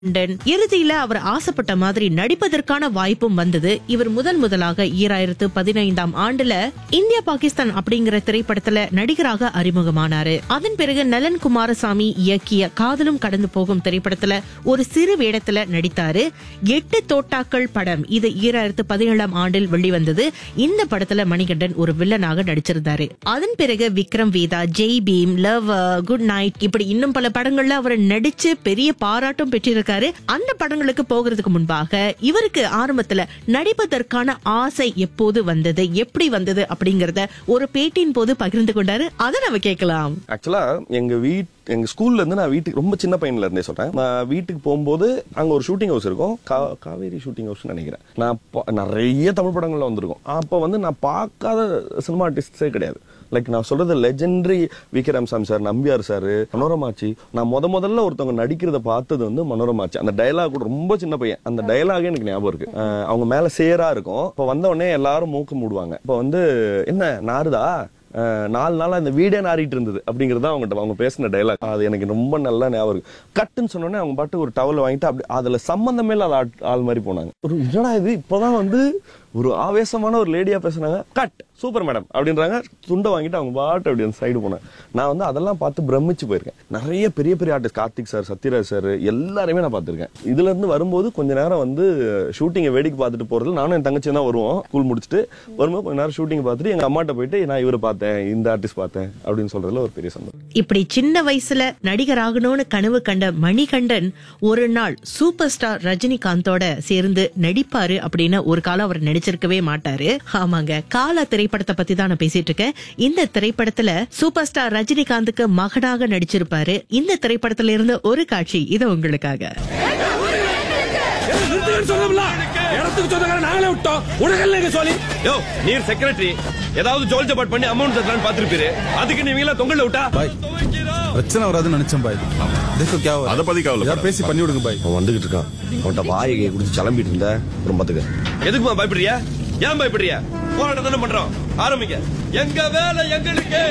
London இறுதியில அவர் ஆசைப்பட்ட மாதிரி நடிப்பதற்கான வாய்ப்பும் வந்தது இவர் முதல் முதலாக ஈராயிரத்து பதினைந்தாம் ஆண்டுல இந்தியா பாகிஸ்தான் அப்படிங்கிற திரைப்படத்துல நடிகராக அறிமுகமானாரு அதன் பிறகு நலன் குமாரசாமி இயக்கிய காதலும் கடந்து போகும் திரைப்படத்துல ஒரு சிறு வேடத்துல நடித்தாரு எட்டு தோட்டாக்கள் படம் இது ஈராயிரத்து பதினேழாம் ஆண்டில் வெளிவந்தது இந்த படத்துல மணிகண்டன் ஒரு வில்லனாக நடிச்சிருந்தாரு அதன் பிறகு Vikram Vedha Jai Bhim love good night இப்படி இன்னும் பல படங்கள்ல அவர் நடிச்சு பெரிய பாராட்டும் பெற்றிருக்காரு அந்த படங்களுக்கு போகிறதுக்கு முன்பாக இவருக்கு ஆரம்பத்துல நடிப்பதற்கான ஆசை எப்போது வந்தது எப்படி வந்தது அப்படிங்கறத ஒரு பேட்டியின் போது பகிர்ந்து கொண்டாரு அதை நம்ம கேட்கலாம் ஆக்சுவலா எங்க வீட் எங்க ஸ்கூல்ல இருந்து நான் வீட்டுக்கு ரொம்ப சின்ன பையன்ல இருந்தே சொல்றேன் நான் வீட்டுக்கு போகும்போது அங்க ஒரு ஷூட்டிங் ஹவுஸ் இருக்கும் கா- காவேரி ஷூட்டிங் ஹவுஸ் நினைக்கிறேன் நான் பா- நிறைய தமிழ் படங்கள்ல வந்திருக்கும் அப்ப வந்து நான் பார்க்காத சினிமா ஆர்டிஸ்டே கிடையாது லைக் நான் சொல்றது லெஜெண்டரி விக்ரம் சாமி சார் நம்பியார் சார் மனோரமாச்சி நான் முத முதல்ல ஒருத்தவங்க நடிக்கிறத பார்த்தது வந்து மனோரமாச்சி அந்த டயலாக் கூட ரொம்ப சின்ன பையன் அந்த டயலாகே எனக்கு ஞாபகம் இருக்கு அஹ் அவங்க மேல சேரா இருக்கும் இப்ப வந்த உடனே எல்லாரும் மூக்கு மூடுவாங்க இப்ப வந்து என்ன நாருதா அஹ் நாலு நாளா இந்த வீடே நாறிட்டு இருந்தது அப்படிங்கறது தான் அவங்ககிட்ட அவங்க பேசின டைலாக் அது எனக்கு ரொம்ப நல்லா ஞாபகம் இருக்கு கட்டுன்னு சொன்னோடனே அவங்க பாட்டு ஒரு டவல் வாங்கிட்டு அப்படி அதுல சம்பந்தமே இல்லாத ஆட்- ஆள் மாதிரி போனாங்க ஒரு என்னடா இது இப்பதான் வந்து ஒரு ஆவேசமான ஒரு லேடியா பேசுனாங்க கட் சூப்பர் மேடம் அப்படின்றாங்க துண்டை வாங்கிட்டு அவங்க பாட்டு அப்படி அந்த சைடு போனேன் நான் வந்து அதெல்லாம் பார்த்து பிரமிச்சு போயிருக்கேன் நிறைய பெரிய பெரிய artist Karthik sir Sathyaraj sir எல்லாருமே நான் பார்த்திருக்கேன் இதுல இருந்து வரும்போது கொஞ்ச நேரம் வந்து ஷூட்டிங்கை வேடிக்கை பார்த்துட்டு போறது நானும் என் தங்கச்சி தான் வருவோம் ஸ்கூல் முடிச்சுட்டு வரும்போது கொஞ்ச நேரம் ஷூட்டிங் பார்த்துட்டு எங்க அம்மாட்ட போயிட்டு நான் இவரை பார்த்தேன் இந்த ஆர்டிஸ்ட் பார்த்தேன் அப்படின்னு சொல்றதுல ஒரு பெரிய சந்தோஷம் இப்படி சின்ன வயசுல நடிகராகணும்னு கனவு கண்ட மணிகண்டன் ஒரு நாள் சூப்பர் ஸ்டார் ரஜினிகாந்தோட சேர்ந்து நடிப்பாரு அப்படின்னு ஒரு காலம் அவர் நடிச்சிருக்கவே மாட்டாரு ஆமாங்க காலா திரைப்படத்தை பத்தி தான் நான் பேசிட்டு இருக்கேன் இந்த திரைப்படத்துல சூப்பர் ஸ்டார் ரஜினிகாந்துக்கு மகனாக நடிச்சிருப்பாரு இந்த திரைப்படத்துல இருந்து ஒரு காட்சி இது உங்களுக்காக நிறுத்துங்கன்னு சொன்னோம்ல இடத்துக்கு சொந்தக்காரன் நாங்களே விட்டோம் உனக்கு எங்க சொல்லி யோ நீர் செக்ரட்டரி ஏதாவது ஜோல் ஜபாட் பண்ணி அமௌண்ட் தரலான்னு பாத்துருப்பீரு அதுக்கு நீங்க எல்லாம் தொங்கல்ல விட்டா பாய் பிரச்சனை வராதுன்னு நினைச்சேன் பாய் देखो क्या हो அத பத்தி கவலைப்படாத. யார் பேசி பண்ணி விடுங்க பாய் அவன் வந்துகிட்டு இருக்கான் அவன்கிட்ட வாயை குடிச்சு கிளம்பிட்டு இருந்த அப்புறம் பாத்துக்க எதுக்குமா பயப்படுறியா ஏன் பயப்படுறியா போராட்டம் தானே பண்றோம் ஆரம்பிங்க எங்க வேலை எங்களுக்கு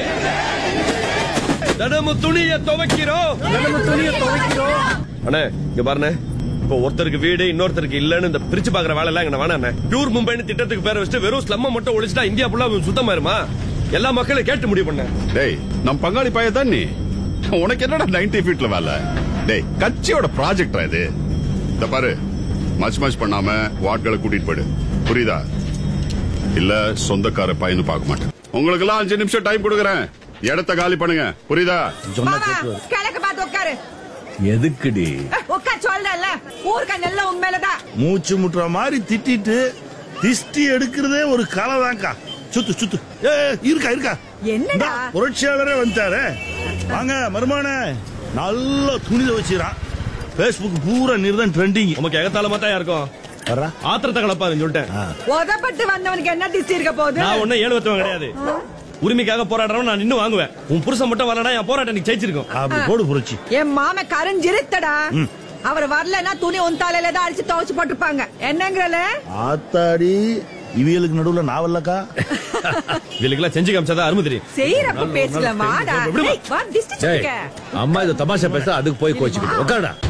தினமும் துணிய துவைக்கிறோம் தினமும் துணிய துவைக்கிறோம் அண்ணே இங்க பாருண்ணே இப்போ ஒருத்தருக்கு வீடு இன்னொருத்தருக்கு இல்லன்னு இந்த பிரிச்சு பாக்குற வேலை எல்லாம் இங்க வேணாண்ணே பியூர் மும்பைன்னு திட்டத்துக்கு பேர் வச்சுட்டு வெறும் ஸ்லம்ம மட்டும் ஒழிச்சிட்டா இந்தியா ஃபுல்லா சுத்தமாயிருமா எல்லா மக்களும் கேட்டு முடிவு பண்ண டேய் நம் பங்காளி பையன் தான் நீ உனக்கு என்னடா நைன்டி ஃபீட்ல வேலை டேய் கட்சியோட ப்ராஜெக்டா இது இந்த பாரு மச் மச் பண்ணாம வாட்களை கூட்டிட்டு போயிடு புரியுதா இல்ல சொந்தக்கார பையனு பார்க்க மாட்டேன் உங்களுக்கு எல்லாம் அஞ்சு நிமிஷம் டைம் கொடுக்குறேன் இடத்த காலி பண்ணுங்க புரியுதா மாமா, கிழக்கு பார்த்து உட்காரு எதுக்குடி அஹ், உட்கார் சொல்றேன்ல ஊர்க்க நல்ல உண்மையிலதான் மூச்சு முட்டுற மாதிரி திட்டிட்டு திஷ்டி எடுக்கிறதே ஒரு கலைதான்க்கா சுத்து சுத்து ஏ ஏ, இருக்கா இருக்கா என்னடா? இந்தா, புரட்சியாளரே வந்துட்டாரு வாங்க மருமான நல்ல துணி வச்சுறான் பேஸ்புக் பூரா நீர் ட்ரெண்டிங் நமக்கு எகத்தால மாத்தா இருக்கும் ஆத்திரத்தை கலப்பாருன்னு சொல்லிட்டேன் உதப்பட்டு வந்தவனுக்கு என்ன திஷ்டி இருக்க போகுது நான் ஒன்னும் ஏழு வத்தவன் கிடையாது உரிமைக்காக போராடுறவன் நான் இன்னும் வாங்குவேன் உன் புருஷன் மட்டும் வரலடா என் போராட்டம் நீ ஜெயிச்சிருக்கும் அப்படி போடு புரட்சி என் மாம கரைஞ்சிருத்தடா அவர் வரலன்னா துணி உன் தலையில தான் அடிச்சு துவைச்சு போட்டுப்பாங்க என்னங்கறல ஆத்தாடி இவியலுக்கு நடுவுல நாவல்லக்கா இதுக்கெல்லாம் செஞ்சு காமிச்சாதான் அருமை தெரியும் செய்யறப்ப பேசல வாடா விடுமா. ஏய், வா திஷ்டி சொல்லிக்க அம்மா இது தமாஷா பேச அதுக்கு போய் கோச்சுக்கிட்டு உட்காருடா